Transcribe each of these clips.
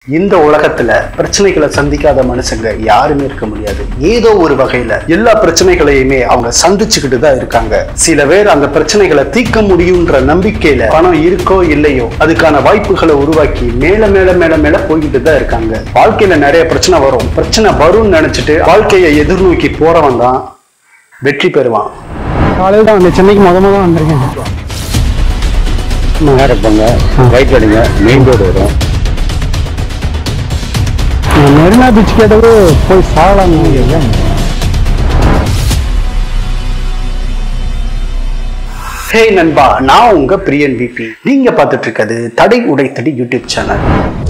இந்த உலகத்துல பிரச்சனைகளை சந்திக்காத மனுஷங்க யாருமே இருக்க முடியாது ஏதோ ஒரு வகையில எல்லா பிரச்சனைகளையுமே அவங்க சந்திச்சுக்கிட்டு தான் இருக்காங்க சில பேர் அந்த பிரச்சனைகளை தீர்க்க முடியுன்ற நம்பிக்கையில பணம் இருக்கோ இல்லையோ அதுக்கான வாய்ப்புகளை உருவாக்கி மேல மேல மேல மேல போய்கிட்டு தான் இருக்காங்க வாழ்க்கையில நிறைய பிரச்சனை வரும் பிரச்சனை வரும்னு நினைச்சிட்டு வாழ்க்கையை எதிர்நோக்கி போறவன் தான் வெற்றி பெறுவான் காலையில் தான் வந்தேன் சென்னைக்கு முத முத வந்திருக்கேன் நேரம் போங்க ரைட் அடிங்க மெயின் ரோடு வரும் நான் மெரினா பீச் கேட்டது போய் சாகலாம் ஹே நண்பா நான் உங்க பிரியன் விபி நீங்க பார்த்துட்டு இருக்கிறது தடை உடைத்தடி யூடியூப் சேனல்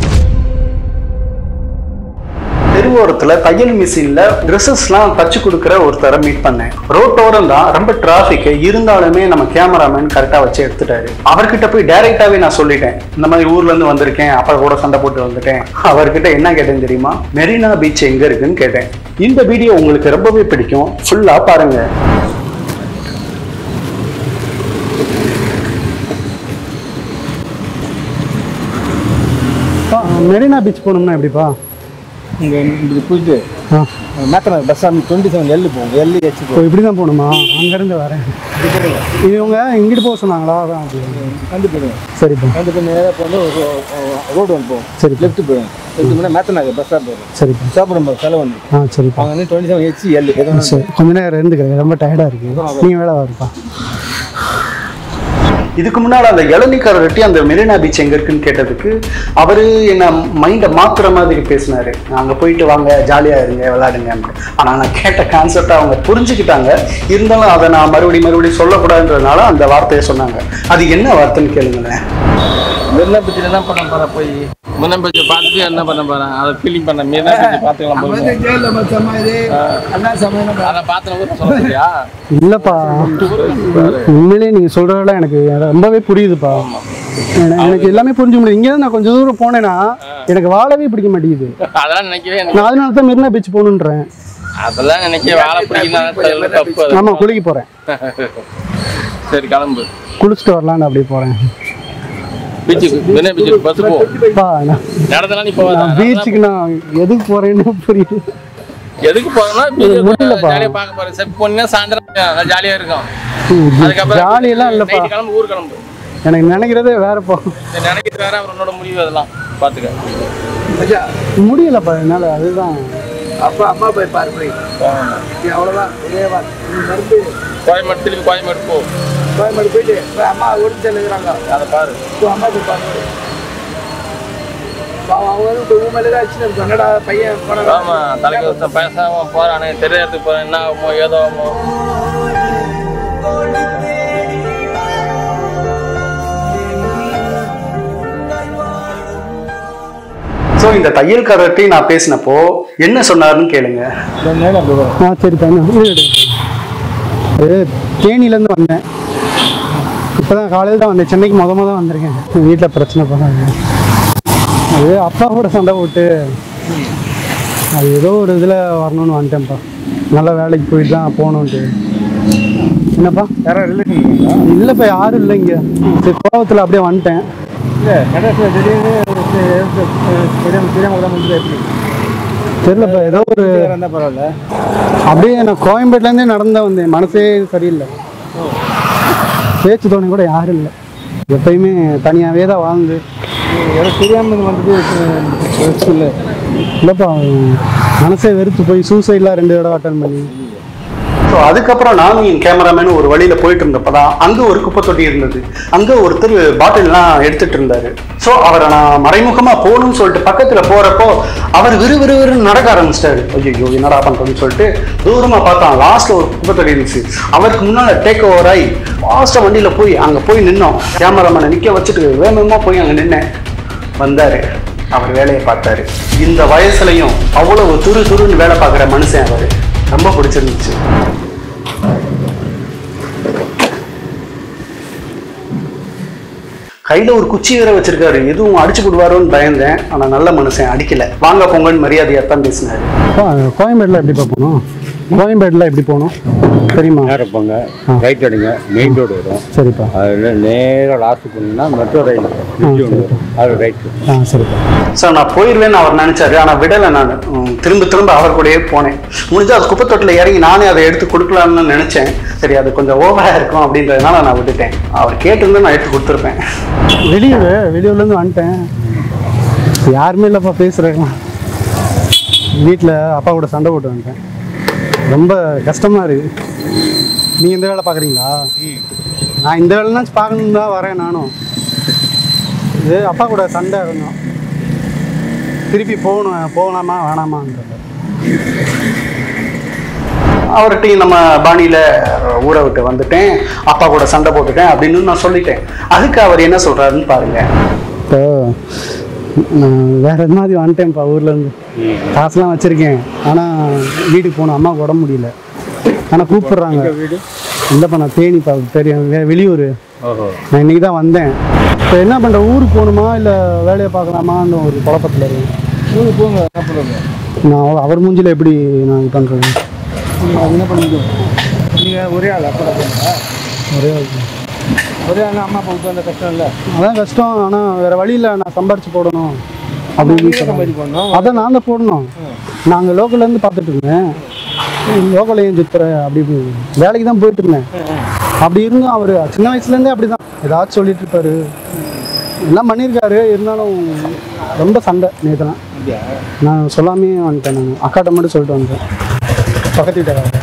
தெருவோரத்துல தையல் மிஷின்ல ட்ரெஸ்ஸஸ்லாம் தச்சு கொடுக்குற ஒருத்தரை மீட் பண்ணேன் ரோட்டோரம் தான் ரொம்ப டிராஃபிக் இருந்தாலுமே நம்ம கேமராமேன் கரெக்டா வச்சு எடுத்துட்டாரு அவர்கிட்ட போய் டைரக்டாவே நான் சொல்லிட்டேன் இந்த மாதிரி ஊர்ல இருந்து வந்திருக்கேன் அப்பா கூட சண்டை போட்டு வந்துட்டேன் அவர்கிட்ட என்ன கேட்டேன் தெரியுமா மெரினா பீச் எங்க இருக்குன்னு கேட்டேன் இந்த வீடியோ உங்களுக்கு ரொம்பவே பிடிக்கும் ஃபுல்லா பாருங்க மெரினா பீச் போகணும்னா எப்படிப்பா இங்கே இது போயிட்டு ஆ மேத்தனை பஸ் ஸ்டாண்ட் டுவெண்ட்டி செவன் எல்லு போகும் எல்லு ஹெச் இப்போ இப்படி தான் போகணுமா அங்கேருந்து வரேன் இது இவங்க இங்கிட்டு போக சொன்னாங்களா அதான் அப்படி கண்டு போயிடுங்க சரிப்பா கண்டு போய் நேராக போந்து ரோடு வந்து போகும் சரி லெஃப்ட் போயிடும் லெஃப்ட் போனால் மேத்தனாக பஸ் ஸ்டாண்ட் வரும் சரிப்பா சாப்பிடும் செலவு வந்து ஆ சரிப்பா அவங்க வந்து டுவெண்ட்டி செவன் ஹெச் எல்லு எது வேணாலும் சரி கொஞ்ச நேரம் இருந்துக்கிறேன் ரொம்ப டயர்டாக இருக்கு நீங்கள் வேலை வருப்பா இதுக்கு முன்னாடி அந்த இளநிக்காரர் ரெட்டி அந்த மெரினா பீச் எங்க இருக்குன்னு கேட்டதுக்கு அவரு என்ன மைண்டை மாத்துற மாதிரி பேசினாரு அங்க போயிட்டு வாங்க ஜாலியா இருங்க விளையாடுங்க ஆனா நான் கேட்ட கான்செப்டை அவங்க புரிஞ்சுக்கிட்டாங்க இருந்தாலும் அதை நான் மறுபடியும் மறுபடியும் சொல்லக்கூடாதுன்றதுனால அந்த வார்த்தையை சொன்னாங்க அது என்ன வார்த்தைன்னு கேளுங்களேன் மெரினா பீச்சில் என்ன பண்ண போற போய் மெரினா பீச்சை பார்த்துட்டு என்ன பண்ண போறேன் அதை ஃபீலிங் பண்ண மெரினா பீச்சை பார்த்துக்கலாம் போய் அதை பார்த்து ஊர் சொல்ல முடியா இல்லைப்பா உண்மையிலேயே நீங்கள் சொல்கிறதெல்லாம் எனக்கு ரொம்பவே புரியுதுப்பா என- எனக்கு எல்லாமே புரிஞ்சு முடியுது இங்கே நான் கொஞ்சம் தூரம் போனேன்னா எனக்கு வாழவே பிடிக்க மாட்டேங்குது அதெல்லாம் நினைக்கவே எனக்கு நான் அதனால தான் மெரினா பீச் போகணுன்றேன் அதெல்லாம் நினைக்க வாழை பிடிக்கணும் தப்பு அது. ஆமாம் குளிக்க போகிறேன் சரி கிளம்பு குளிச்சுட்டு வரலான்னு அப்படியே போகிறேன் பீச்சுக்கு மெரினா பீச்சுக்கு பஸ் போ பா நான் நடந்தெல்லாம் நீ போவாத நான் பீச்சுக்கு நான் எதுக்கு போகிறேன்னு புரியுது எதுக்கு போகணும்னா முடியலப்பா. ஜாலியாக பார்க்க போறேன் சரி போனீங்கன்னா சாயந்தரம் ஜாலியாக இருக்கும் அதுக்கப்புறம் ஜாலியெல்லாம் இல்லைப்பா நைட்டு கிளம்பு ஊர் கிளம்பு எனக்கு நினைக்கிறதே வேறப்பா சரி, நினைக்கிறது வேற அப்புறம் உன்னோட முடிவு அதெல்லாம் பார்த்துக்க முடியலப்பா என்னால் அதுதான் அப்பா அம்மா போய் பாரு போய் அவ்வளோதான் இதே வா மறுபடி கோயம்பேடு திருப்பி கோயம்பேடு போ கோயம்பேடு போயிட்டு போய் அம்மா ஒடிச்சு செல்லுங்கிறாங்க அதை பாரு இப்போ அம்மா போய் பாரு பாவம் அவங்க வந்து இப்போ ஊமையில தான் வச்சுன்னு இருக்கும் என்னடா பையன் பணம் ஆமா தலைக்கு ஒருத்தன் பேசாம போறானே தெரிய இடத்துக்கு போறேன் என்ன ஆகுமோ ஏதோ ஆகுமோ ஸோ இந்த தையல்காரர்கிட்டையும் நான் பேசினப்போ என்ன சொன்னாருன்னு கேளுங்க ஆ சரிப்பா என்ன இரு, இரு. அது தேனியிலேருந்து வந்தேன் இப்போ தான் காலையில் தான் வந்தேன் சென்னைக்கு முத முத வந்திருக்கேன் வீட்டில் பிரச்சனை பண்ணாங்க அது அப்பாவோட சண்டை போட்டு அது ஏதோ ஒரு இதில் வரணும்னு வந்துட்டேன்ப்பா நல்ல வேலைக்கு போயிட்டு தான் போகணுன்ட்டு என்னப்பா யாரும் ரிலேஷன் இல்லைப்பா யாரும் இல்லை இங்கே சரி கோவத்தில் அப்படியே வந்துட்டேன் இல்லை கடைசியில் திடீர்னு தெரியாம தெரியாம கூட முடிஞ்சு எப்படி தெரியலப்பா ஏதோ ஒரு இருந்தால் பரவாயில்ல அப்படியே நான் கோயம்பேட்லேருந்தே நடந்து வந்தேன் மனசே சரியில்லை பேச்சு தோணி கூட யாரும் இல்லை எப்பயுமே தனியாகவே தான் வாழ்ந்து எனக்கு தெரியாமல் வந்தது இல்லை இல்லைப்பா மனசே வெறுத்து போய் சூசைட்லாம் ரெண்டு தடவை அட்டன் பண்ணி ஸோ அதுக்கப்புறம் நானும் என் கேமராமேனும் ஒரு வழியில போயிட்டு இருந்தப்பதான் அங்க ஒரு குப்பை தொட்டி இருந்தது அங்க ஒருத்தர் பாட்டில்லாம் எடுத்துட்டு இருந்தாரு ஸோ அவரை நான் மறைமுகமா போகணும்னு சொல்லிட்டு பக்கத்துல போறப்போ அவர் விறு விறு விறுன்னு நடக்க ஆரம்பிச்சிட்டாரு ஐயோ என்னடா பண்றதுன்னு சொல்லிட்டு தூரமா பார்த்தான் லாஸ்ட்ல ஒரு குப்பை தொட்டி இருந்துச்சு அவருக்கு முன்னால டேக் ஓவர் ஆகி லாஸ்டா வண்டியில போய் அங்க போய் நின்னோம் கேமராமேனை நிக்க வச்சுட்டு வேகமா போய் அங்க நின்னேன் வந்தாரு அவர் வேலையை பார்த்தாரு இந்த வயசுலயும் அவ்வளவு துரு துருன்னு வேலை பார்க்குற மனுஷன் அவர் ரொம்ப பிடிச்சிருந்துச்சு கையில ஒரு குச்சி வேற வச்சிருக்காரு எதுவும் அடிச்சு போடுவாரோன்னு பயந்தேன் ஆனா நல்ல மனுஷன் அடிக்கல வாங்க போங்கன்னு மரியாதையா தான் பேசினாரு அப்பா, கோயம்பேட்டில் எப்படிப்பா போகணும் கோயம்பேடுல எப்படி போகணும் தெரியுமா நேரம் போங்க ரைட் எடுங்க மெயின் ரோடு வரும் சரிப்பா அதில் நேராக லாஸ்ட் போனீங்கன்னா மெட்ரோ ரயில் ஒன்று வரும் அது ரைட்டு ஆ சரிப்பா சார் நான் போயிடுவேன்னு அவர் நினைச்சாரு ஆனா விடலை நான் உம், திரும்ப திரும்ப அவர் கூடயே போனேன் முடிஞ்சா அது குப்பத்தொட்டில் இறங்கி நானே அதை எடுத்து கொடுக்கலாம்னு நினைச்சேன் சரி அது கொஞ்சம் ஓவரா இருக்கும் அப்படின்றதுனால நான் விட்டுட்டேன் அவர் கேட்டிருந்தா நான் எடுத்து கொடுத்துருப்பேன் வெளியூர் வெளியூர்லேருந்து வந்துட்டேன் யாருமே இல்லைப்பா பேசுகிறேன் வீட்டில் அப்பா கூட சண்டை போட்டு வந்துட்டேன் ரொம்ப கஷ்டமாக இருக்கு நீங்கள் இந்த வேலை பார்க்குறீங்களா நான் இந்த வேலைனாச்சும் பார்க்கணுன்னு தான் வரேன் நானும் இது அப்பா கூட சண்டை இருந்தோம் திருப்பி போகணும் போகலாமா வேணாமான்றது அவர்கிட்டையும் நம்ம பாணியில ஊரை விட்டு வந்துட்டேன் அப்பா கூட சண்டை போட்டுட்டேன் அப்படின்னு நான் சொல்லிட்டேன் அதுக்கு அவர் என்ன சொல்றாருன்னு பாருங்க இப்போ நான் வேற மாதிரி வந்துட்டேன்ப்பா ஊர்லேருந்து காசுலாம் வச்சுருக்கேன் ஆனால் வீட்டுக்கு போகணும் அம்மாவுக்கு உடம்பு முடியல ஆனால் கூப்பிடுறாங்க வீடு இல்லைப்பா நான் தேனிப்பா தெரியும் வெ- வெளியூர் ஓஹோ நான் இன்னைக்கு தான் வந்தேன் இப்போ என்ன பண்ணுற ஊருக்கு போகணுமா இல்லை வேலையை பார்க்கலாமான்னு ஒரு குழப்பத்தில் இருக்கேன் ஊருக்கு போங்க என்ன பண்ணுங்க நான் அவ- அவர் மூஞ்சில எப்படி நான் இது பண்ணுறது நீங்கள் என்ன பண்ணுங்க நீங்கள் ஒரே ஆள் அப்பா போங்க ஒரே ஒரே ஆள் அம்மா அப்பா அந்த கஷ்டம் இல்லை அதான் கஷ்டம் ஆனால் வேறு வழியில் நான் சம்பாரிச்சு போடணும் அப்படின்னு சொன்னாங்க. சம்பாதி பண்ணோம் அதான் நான் தான் போடணும் நாங்கள் லோக்கல்லேருந்து பார்த்துட்டு இருந்தேன் லோக்கல் ஏன் சுத்துற அப்படி இப்படி வேலைக்கு தான் போயிட்டு இருந்தேன் அப்படி இருந்தும் அவர் சின்ன வயசுலேருந்தே அப்படி தான் ஏதாச்சும் சொல்லிட்டு இருப்பாரு எல்லாம் பண்ணியிருக்காரு இருந்தாலும் ரொம்ப சண்டை நேற்றுலாம் நான் சொல்லாமே வந்துட்டேன் நான் அக்காட்ட மட்டும் சொல்லிட்டு வந்துட்டேன் பக்கத்து வீட்டுக்காரங்க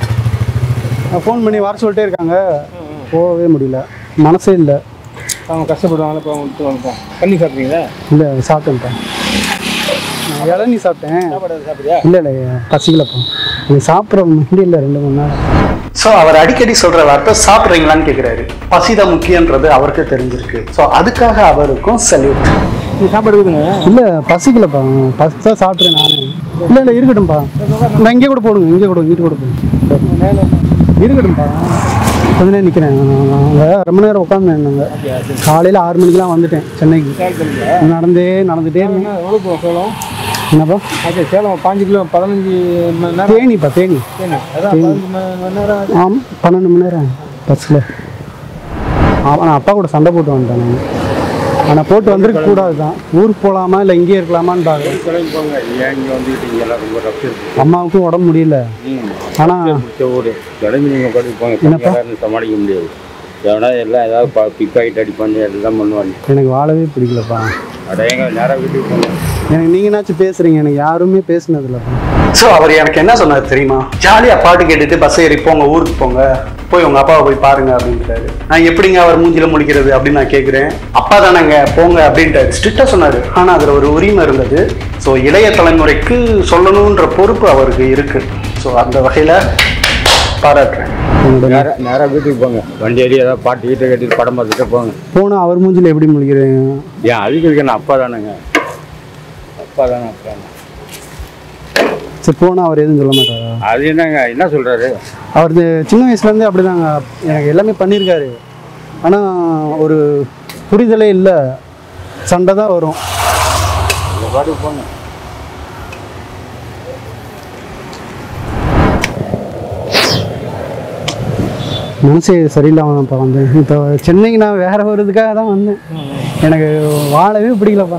ஃபோன் பண்ணி வர சொல்லிட்டே இருக்காங்க போகவே முடியல மனசே இல்லை அவங்க கஷ்டப்படுவாங்களே இப்போ அவங்க விட்டு வந்துட்டோம் பண்ணி சாப்பிட்றீங்களா இல்லை சாப்பிட்டேன்ப்பா நான் இளநீ சாப்பிட்டேன் சாப்பாடு சாப்பிட்றியா இல்லை இல்லை பசிக்கலப்பா எனக்கு சாப்பிட்ற முன்னாடி இல்லை ரெண்டு மணி நேரம் ஸோ அவர் அடிக்கடி சொல்ற வார்த்தை சாப்பிட்றீங்களான்னு கேட்குறாரு பசிதான் முக்கியன்றது அவருக்கு தெரிஞ்சிருக்கு ஸோ அதுக்காக அவருக்கும் சல்யூட் நீ சாப்பாடு இருக்குதுங்க இல்லை பசிக்கலப்பா பசிச்சா சாப்பிட்றேன் நான் இல்லை இல்லை இருக்கட்டும்ப்பா நான் இங்கே கூட போடுங்க இங்கே கூட வீட்டு கூட போடுங்க இருக்கட்டும்ப்பா கொஞ்ச நேரம் நிற்கிறேன் அங்கே ரொம்ப நேரம் உட்காந்தேன் நாங்கள் காலையில் ஆறு மணிக்கெலாம் வந்துட்டேன் சென்னைக்கு நடந்தே நடந்துட்டே இருந்தேன் என்ன எவ்வளோ போகும் சேலம் என்னப்பா ஓகே சேலம் பாஞ்சு கிலோ பதினஞ்சு மணி நேரம் தேனிப்பா தேனி தேனி. அதான் பதினஞ்சு மணி மணி நேரம் ஆகுது. ஆமாம் பன்னெண்டு மணி நேரம் பஸ்ஸில் ஆமாம் நான் அப்பா கூட சண்டை போட்டு வந்துட்டேன் நான் ஆனால் போட்டு வந்திருக்க கூடாது தான் ஊருக்கு போகலாமா இல்லை இங்கேயே இருக்கலாமான்னு பார்க்குறேன் கிளம்பி போங்க ஏன் இங்கே வந்துக்கிட்டீங்க எல்லாம் ரொம்ப ரஃப் இருக்கு அம்மாவுக்கும் உடம்பு முடியல ம் ஆனால் பிடிச்ச ஊர் கிளம்பி நீங்கள் உட்காந்து போங்க என்னப்பா? யாரும் சமாளிக்க முடியாது எவனா எல்லாம் ஏதாவது பா பிக் ஆகிட்டு அடிப்பாங்க எல்லாம் பண்ணுவாங்க எனக்கு வாழவே பிடிக்கலப்பா அட எங்க நேராக வீட்டுக்கு போங்க எனக்கு நீங்கனாச்சும் பேசுகிறீங்க எனக்கு யாருமே பேசுனது இல்லைப்பா ஸோ அவர் எனக்கு என்ன சொன்னார் தெரியுமா ஜாலியா பாட்டு கேட்டுட்டு பஸ் ஏறி போங்க ஊருக்கு போங்க போய் உங்க அப்பாவை போய் பாருங்க அப்படின்ட்டாரு நான் எப்படிங்க அவர் மூஞ்சில முடிக்கிறது அப்படின்னு நான் கேட்குறேன் அப்பா தானேங்க போங்க அப்படின்ட்டாரு ஸ்ட்ரிக்டா சொன்னாரு ஆனா அதுல ஒரு உரிமை இருந்தது ஸோ இளைய தலைமுறைக்கு சொல்லணுன்ற பொறுப்பு அவருக்கு இருக்கு ஸோ அந்த வகையில பாராட்டுறேன் என்னோட நேராக நேராக வீட்டுக்கு போங்க வண்டி ஏறி ஏதாவது பாட்டு வீட்டை கட்டிட்டு படம் பார்த்துட்டு போங்க போனால் அவர் மூஞ்சில எப்படி முழிக்கிறேன் ஏன் அதுக்கு இருக்கு நான் அப்பா தானேங்க அப்பா தானே அப்பா தானே. சரி போனால் அவர் எதுவும் சொல்ல மாட்டாரா அது என்னங்க என்ன சொல்றாரு அவர் இது சின்ன வயசுலேருந்தே அப்படிதாங்க எனக்கு எல்லாமே பண்ணியிருக்காரு ஆனால் ஒரு புரிதலே இல்லை சண்டை தான் வரும் இந்த பாட்டுக்கு போங்க மனசே சரியில்லாமல் இப்போ வந்தேன் இப்போ சென்னைக்கு நான் வேற ஒரு இதுக்காக தான் வந்தேன் எனக்கு வாழவே பிடிக்கலப்பா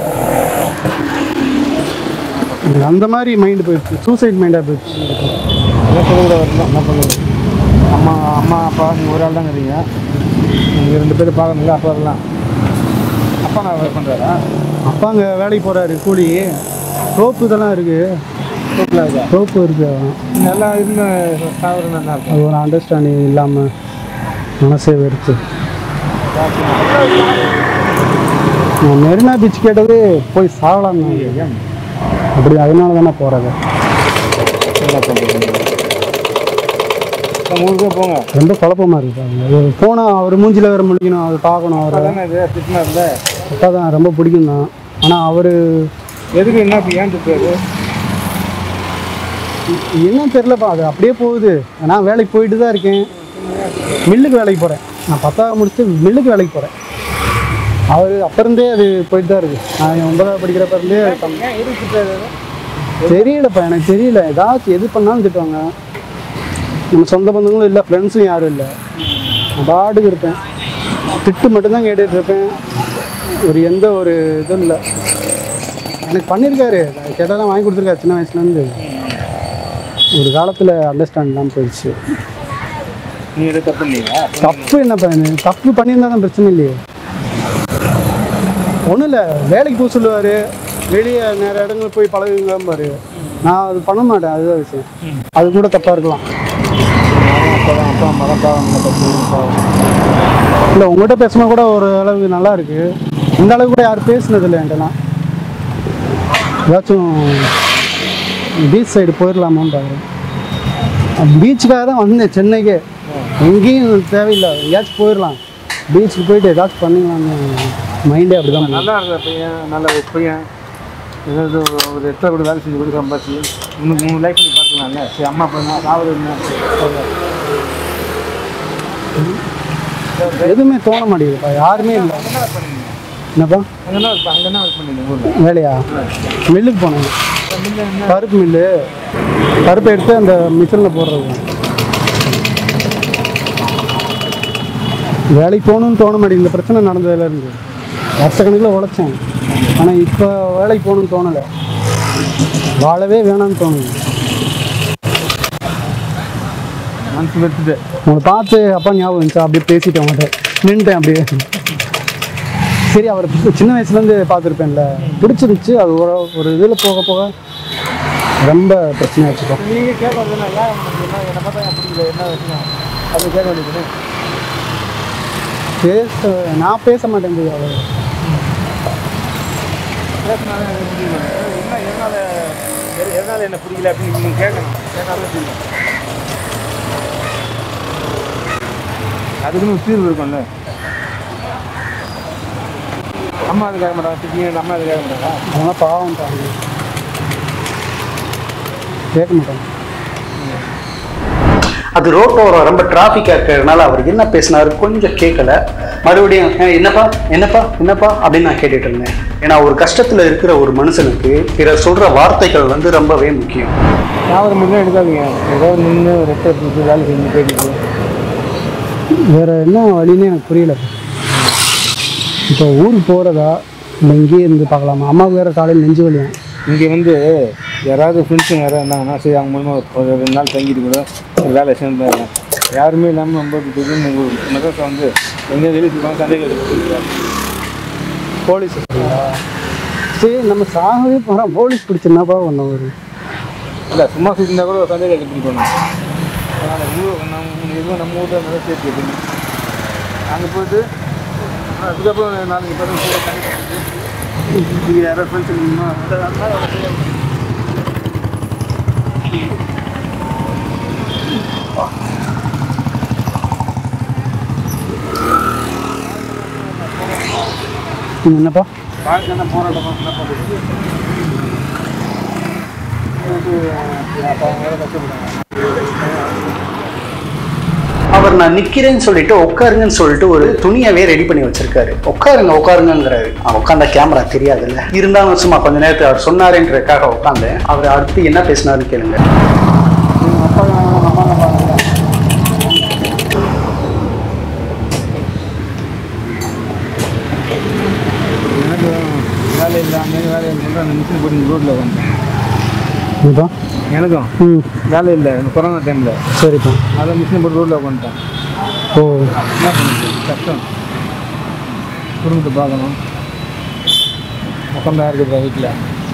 எனக்கு அந்த மாதிரி மைண்டு போயிடுச்சு சூசைட் மைண்டாக போயிடுச்சு என்ன சொல்ல வரல என்ன பண்ணுறது அம்மா அம்மா அப்பா நீங்கள் ஒரு ஆள் தான் இருக்கீங்க நீங்கள் ரெண்டு பேரும் பார்க்கணுங்களா அப்பா வரலாம் அப்பா நான் ஒர்க் பண்ணுறாரா அப்பா அங்கே வேலைக்கு போகிறாரு கூலி ரோப்பு இதெல்லாம் இருக்குது வீட்டில் இருக்கா ரோப்பு இருக்குது நல்லா இருந்து சாப்பிட்றது நல்லா இருக்கும் அது ஒரு அண்டர்ஸ்டாண்டிங் இல்லாமல் மனசே வெறுத்து நான் மெரினா பீச் கேட்டது போய் சாகலாம் அப்படி அதனால தானே போகிறது என்ன பண்ணுறது நம்ம ஊருக்கே போங்க ரொம்ப குழப்பமாக இருக்கு அது போனால் அவர் மூஞ்சில வேறு முழிக்கணும் அதை பார்க்கணும் அவர் அதானே இது திட்டினா இல்லை அப்பா தான் ரொம்ப பிடிக்கும் தான் ஆனால் அவர் எதுக்கு என்ன இப்போ ஏன் திட்டுறாரு என்ன தெரிலப்பா அது அப்படியே போகுது நான் வேலைக்கு போயிட்டு தான் இருக்கேன் மில்லுக்கு வேலைக்கு போகிறேன் நான் பத்தாவது முடிச்சுட்டு மில்லுக்கு வேலைக்கு போகிறேன் அவர் அப்போ இருந்தே அது போயிட்டு தான் இருக்குது நான் ஒன்பதாவது படிக்கிறப்ப இருந்தே ஏன் எதுக்கு திட்டுறாரு தெரியலப்பா எனக்கு தெரியல ஏதாச்சும் எது பண்ணாலும் திட்டுவாங்க நம்ம சொந்த பந்தங்களும் இல்லை ஃப்ரெண்ட்ஸும் யாரும் இல்லை நான் பாட்டுக்கு இருப்பேன் திட்டு மட்டும்தான் கேட்டுட்டு இருப்பேன் ஒரு எந்த ஒரு இதுவும் இல்லை எனக்கு பண்ணியிருக்காரு கேட்டாலும் வாங்கி கொடுத்துருக்காரு சின்ன வயசுலேருந்து ஒரு காலத்தில் அண்டர்ஸ்டாண்ட் இல்லாமல் போயிடுச்சு நீ எதுவும் தப்பு இல்லையா தப்பு என்ன பண்ணு தப்பு பண்ணியிருந்தா தான் பிரச்சனை இல்லையே ஒன்றும் இல்லை வேலைக்கு போக சொல்லுவார் வெளியே நிறைய இடங்கள் போய் பழகுங்கம்பாரு நான் அது பண்ண மாட்டேன் அதுதான் விஷயம் அது கூட தப்பாக இருக்கலாம் அப்பா மதப்பாவம் தப்பு இல்லை உங்கள்கிட்ட பேசும்போது கூட ஒரு அளவுக்கு நல்லா இருக்கு இந்த அளவுக்கு கூட யாரும் பேசுனதில்லை என்கிட்டலாம் ஏதாச்சும் பீச் சைடு போயிடலாமான்னு பார்க்குறேன் பீச்சுக்காக தான் வந்தேன் சென்னைக்கு எங்கேயும் தேவையில்லை எங்கேயாச்சும் போயிடலாம் பீச்சுக்கு போயிட்டு ஏதாச்சும் பண்ணிக்கலாம்னு மைண்டே அப்படி தான் நல்லா இருக்கிற பையன் நல்ல ஒரு பையன் ஏதாவது ஒரு- ஒரு எத்தனை கூட வேலை செஞ்சு கொடுக்க சம்பாதிச்சு இன்னும் மூணு லைஃப் நீ பார்த்துக்கலாம்ல சரி அம்மா பண்ணா சாவது எதுவுமே தோண மாட்டேங்குதுப்பா யாருமே இல்லை என்னப்பா அங்கே என்ன அங்கே என்ன ஒர்க் பண்ணிருந்தீங்க ஊரில் வேலையா மில்லுக்கு போனேன் பருப்பு மில்லு பருப்பை எடுத்து அந்த மிஷினில் போடுறது வேலைக்கு போகணும்னு தோண மாட்டேங்குது இந்த பிரச்சனை நடந்ததுல இருந்து வருஷக்கணக்கில் உழைச்சேன் ஆனால் இப்போ வேலைக்கு போகணும்னு தோணலை வாழவே வேணாம்னு தோணுது மனசு வெறுத்துட்டு உங்களை பார்த்து அப்பா ஞாபகம் இருந்துச்சா அப்படியே பேசிட்டேன் உங்கள்கிட்ட நின்றுட்டேன் அப்படியே சரி அவரை சின்ன வயசுலேருந்து பார்த்துருப்பேன்ல பிடிச்சிருந்துச்சு அது ஒரு ஒரு இதில் போக போக ரொம்ப பிரச்சனையாச்சுப்பா நீங்கள் கேட்க வேண்டியதுனா ஏன் உனக்கு என்ன என்னை பார்த்தா ஏன் பிடிக்கல என்ன விஷயம் அது கேட்க வேண்டியது பேச நான் பேச மாட்டேன் போய் அவர் பேசினாலே எனக்கு பிடிக்கல என்ன எதனால எது- எதனால என்ன பிடிக்கல அப்படின்னு நீங்கள் கேட்கணும் கேட்டாலே தெரியும் அதுக்குன்னு ஒரு தீர்வு இருக்கும்ல அம்மா அது கேட்க மாட்டாங்க திடீர்னு அம்மா அது கேட்க மாட்டாங்க அதெல்லாம் பாவம் தாங்க கேட்க மாட்டாங்க அது ரோட்டோரம் ரொம்ப டிராஃபிக்காக இருக்கிறதுனால அவர் என்ன பேசினாரு கொஞ்சம் கேட்கல மறுபடியும் "ஏ, என்னப்பா என்னப்பா என்னப்பா அப்படின்னு நான் கேட்டுட்டு இருந்தேன் ஏன்னா ஒரு கஷ்டத்தில் இருக்கிற ஒரு மனுஷனுக்கு பிறர் சொல்கிற வார்த்தைகள் வந்து ரொம்பவே முக்கியம் ஞாபகம் மட்டும் எடுக்காதீங்க ஏதோ நின்று ரெட்டை எடுத்து வேலை செஞ்சு போயிட்டு வேற என்ன வழின்னு எனக்கு புரியல இப்போ ஊருக்கு போகிறதா இல்லை இங்கேயே இருந்து பார்க்கலாமா அம்மாவுக்கு வேற காலையில் நெஞ்சு வலியும் இங்கே வந்து யாராவது ஃப்ரெண்ட்ஸுங்க யாராவது இருந்தாங்கன்னா சரி அவங்க மூலமாக ஒரு ரெண்டு நாள் தங்கிட்டு கூட ஒரு வேலை சேர்ந்து யாருமே இல்லாமல் ரொம்ப திடீர்னு ஒரு மெதத்தை வந்து எங்கே வெளியே சொல்லுவாங்க சந்தைகள் போலீஸ் சரி நம்ம சாகவே போகிறோம் போலீஸ் பிடிச்சிருந்தாப்பா ஒன்று ஒரு இல்லை சும்மா சுற்றினா கூட ஒரு சந்தைகள் எப்படி பண்ணணும் அதனால் ஊர் நம்ம எதுவும் நம்ம ஊரில் நல்லா சேர்த்து வைக்கணும் அங்கே போயிட்டு அதுக்கப்புறம் நாளைக்கு பேரும் கூட தண்ணி இங்கே யாராவது ஃப்ரெண்ட்ஸ் இருக்கணுமா நீங்க என்னப்பா வாழ்க்கை என்ன போராட்டம் என்ன பண்ணுறது அவங்க வேலை கஷ்டப்படுறாங்க அவர் நான் நிக்கிறேன்னு சொல்லிட்டு உட்காருங்கன்னு சொல்லிட்டு ஒரு துணியவே ரெடி பண்ணி வச்சிருக்காரு உட்காருங்க உட்காருங்கிறாரு அவன் உட்காந்தா கேமரா தெரியாதுல்ல இருந்தாலும் சும்மா கொஞ்ச நேரத்துக்கு அவர் சொன்னாருன்றதுக்காக உட்காந்தேன் அவர் அடுத்து என்ன பேசினாருன்னு கேளுங்க எனக்கு வேலை இல்லை அங்கே வேலை இல்லை அந்த மிஷின் போட்டு ரோட்டில் வந்தேன் என்னப்பா எனக்கும் ம் வேலை இல்லை இந்த கொரோனா டைமில் சரிப்பா அதை மிஷின் போட்டு ரோட்டில் உட்காந்துட்டேன் ஓ என்ன பண்ணுறது கஷ்டம் குடும்பத்தை பார்க்கணும் உட்காந்தா இருக்குது வீட்டில்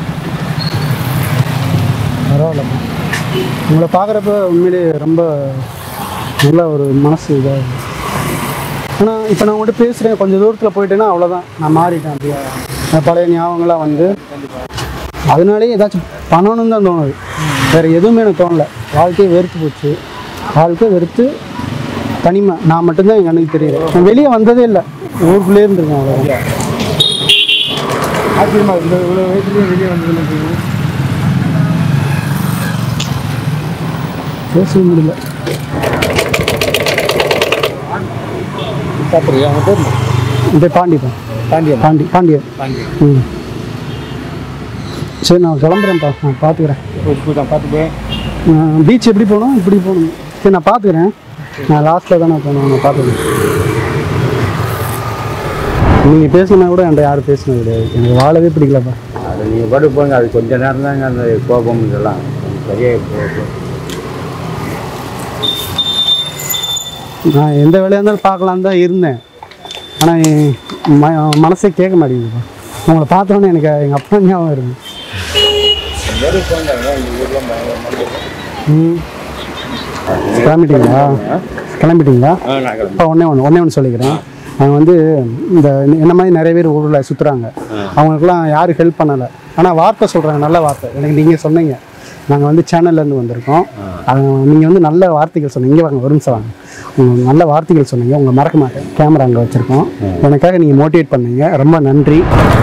பரவாயில்லப்பா உங்களை பார்க்குறப்ப உண்மையிலேயே ரொம்ப நல்ல ஒரு மனசு இதாக ஆனால் இப்போ நான் உங்கள்கிட்ட பேசுகிறேன் கொஞ்சம் தூரத்தில் போயிட்டேன்னா அவ்வளோதான் நான் மாறிட்டேன் அப்படியே என் பழைய ஞாபகங்கள்லாம் வந்து அதனாலே ஏதாச்சும் பண்ணணும்னு தான் தோணுது வேறு எதுவுமே எனக்கு தோணலை வாழ்க்கையே வெறுத்து போச்சு வாழ்க்கை வெறுத்து தனிமை நான் மட்டும்தான் எங்கள் அண்ணுக்கு தெரியுது நான் வெளியே வந்ததே இல்லை ஊருக்குள்ளே இருந்திருக்கேன் அவ்வளோதான் ஆச்சரியமா இந்த இவ்வளோ வயசுலேயும் வெளியே வந்ததில்லை பேசவே முடியல சாப்பிட்றியா அவங்க பேர் இந்த பாண்டிப்பா பாண்டியன் பாண்டி பாண்டியன் பாண்டியன் ம் சரி நான் கிளம்புறேன்ப்பா நான் பார்த்துக்கிறேன் போய் தான் பார்த்து போய் பீச் எப்படி போகணும் இப்படி போகணும் சரி நான் பார்த்துக்கிறேன் நான் லாஸ்ட்டில் தானே போகணும் நான் பார்த்துக்கிறேன் நீங்கள் பேசினா கூட என்கிட்ட யாரும் பேசினது கிடையாது எனக்கு வாழவே பிடிக்கலப்பா அது நீங்கள் பாட்டு போங்க அது கொஞ்ச நேரம் தாங்க அந்த கோபம் இதெல்லாம் சரியாக போகும் நான் எந்த வேலையாக இருந்தாலும் பார்க்கலான்னு தான் இருந்தேன் ஆனால் ம மனசே கேட்க மாட்டேங்குதுப்பா உங்களை பார்த்தோன்னே எனக்கு எங்கள் அப்பா ஞாபகம் வருது ம் கிளம்பிட்டீங்களா கிளம்பிட்டீங்களா ஆ நாங்கள் இப்போ ஒன்றே ஒன்று ஒன்றே ஒன்று சொல்லிக்கிறேன் அவங்க வந்து இந்த என்ன மாதிரி நிறைய பேர் ஊரில் சுற்றுறாங்க அவங்களுக்குலாம் யாரும் ஹெல்ப் பண்ணலை ஆனால் வார்த்தை சொல்கிறாங்க நல்ல வார்த்தை எனக்கு நீங்கள் சொன்னீங்க நாங்கள் வந்து சேனல்லேருந்து வந்திருக்கோம் நீங்கள் வந்து நல்ல வார்த்தைகள் சொன்னீங்க இங்கே வாங்க ஒரு நிமிஷம் வாங்க உங்க நல்ல வார்த்தைகள் சொன்னீங்க உங்களை மறக்க மாட்டேன் கேமரா அங்கே வச்சுருக்கோம் எனக்காக நீங்கள் மோட்டிவேட் பண்ணீங்க ரொம்ப நன்றி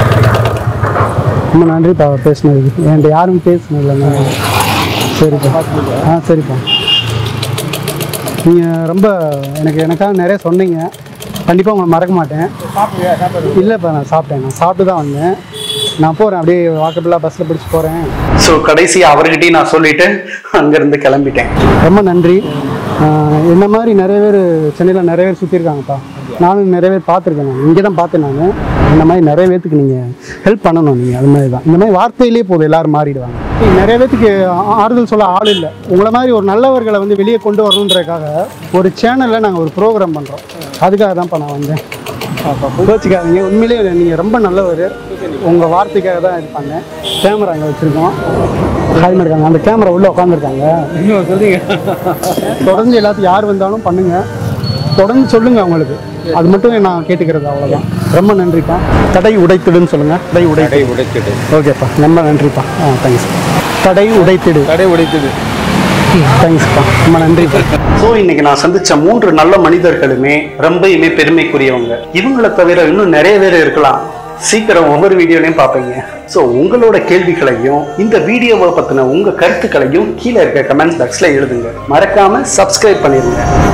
ரொம்ப நன்றிப்பா பேசினதுக்கு என்கிட்ட யாரும் பேசினதில்லைங்க சரிப்பா ஆ சரிப்பா நீங்கள் ரொம்ப எனக்கு எனக்காக நிறைய சொன்னீங்க கண்டிப்பாக உங்களை மறக்க மாட்டேன் இல்லைப்பா நான் சாப்பிட்டேன் நான் சாப்பிட்டு தான் வந்தேன் நான் போகிறேன் அப்படியே வாக்கபிளாக பஸ்ஸில் பிடிச்சி போகிறேன் ஸோ கடைசி அவர்கிட்டயும் நான் சொல்லிட்டு அங்கிருந்து கிளம்பிட்டேன் ரொம்ப நன்றி ஆஹ் என்ன மாதிரி நிறைய பேர் சென்னையில் நிறைய பேர் சுற்றிருக்காங்கப்பா நானும் நிறைய பேர் பார்த்துருக்கேன் நான் இங்கே தான் பார்த்தேன் நான் இந்த மாதிரி நிறைய பேர்த்துக்கு நீங்கள் ஹெல்ப் பண்ணணும் நீங்கள் அது மாதிரி தான் இந்த மாதிரி வார்த்தையிலே போதும் எல்லாரும் மாறிடுவாங்க நிறைய பேர்த்துக்கு ஆ- ஆறுதல் சொல்ல ஆள் இல்லை உங்களை மாதிரி ஒரு நல்லவர்களை வந்து வெளியே கொண்டு வரணுன்றதுக்காக ஒரு சேனலில் நாங்கள் ஒரு ப்ரோக்ராம் பண்ணுறோம் அதுக்காக தான்ப்பா நான் வந்தேன் கோச்சிக்காதீங்க உண்மையிலேயே நீங்கள் ரொம்ப நல்லவர் உங்கள் வார்த்தைக்காக தான் இது பண்ணேன் கேமரா அங்கே வச்சுருக்கோம் ஹாய்மா இருக்காங்க அந்த கேமரா உள்ளே உட்காந்துருக்காங்க இன்னும் சொல்றீங்க தொடர்ந்து எல்லாத்தையும் யார் வந்தாலும் பண்ணுங்க தொடர்ந்து சொல்லுங்க அவங்களுக்கு அது மட்டும் நான் கேட்டுக்கிறது அவ்வளோதான் ரொம்ப நன்றிப்பா தடை உடைத்திடுன்னு சொல்லுங்க தடை உடை கடை உடைச்சிட்டு ஓகேப்பா ரொம்ப நன்றிப்பா ஆ தேங்க்ஸ் தடை உடைத்திடு கடை உடைத்தது தேங்க்ஸ்ப்பா ரொம்ப நன்றிப்பா ஸோ இன்னைக்கு நான் சந்திச்ச மூன்று நல்ல மனிதர்களுமே ரொம்பயுமே பெருமைக்குரியவங்க இவங்களை தவிர இன்னும் நிறைய பேர் இருக்கலாம் சீக்கிரம் ஒவ்வொரு வீடியோலையும் பார்ப்பீங்க ஸோ உங்களோட கேள்விகளையும் இந்த வீடியோவை பற்றின உங்கள் கருத்துக்களையும் கீழே இருக்க கமெண்ட் பாக்ஸில் எழுதுங்க மறக்காம சப்ஸ்கிரைப் பண்ணிடுங்க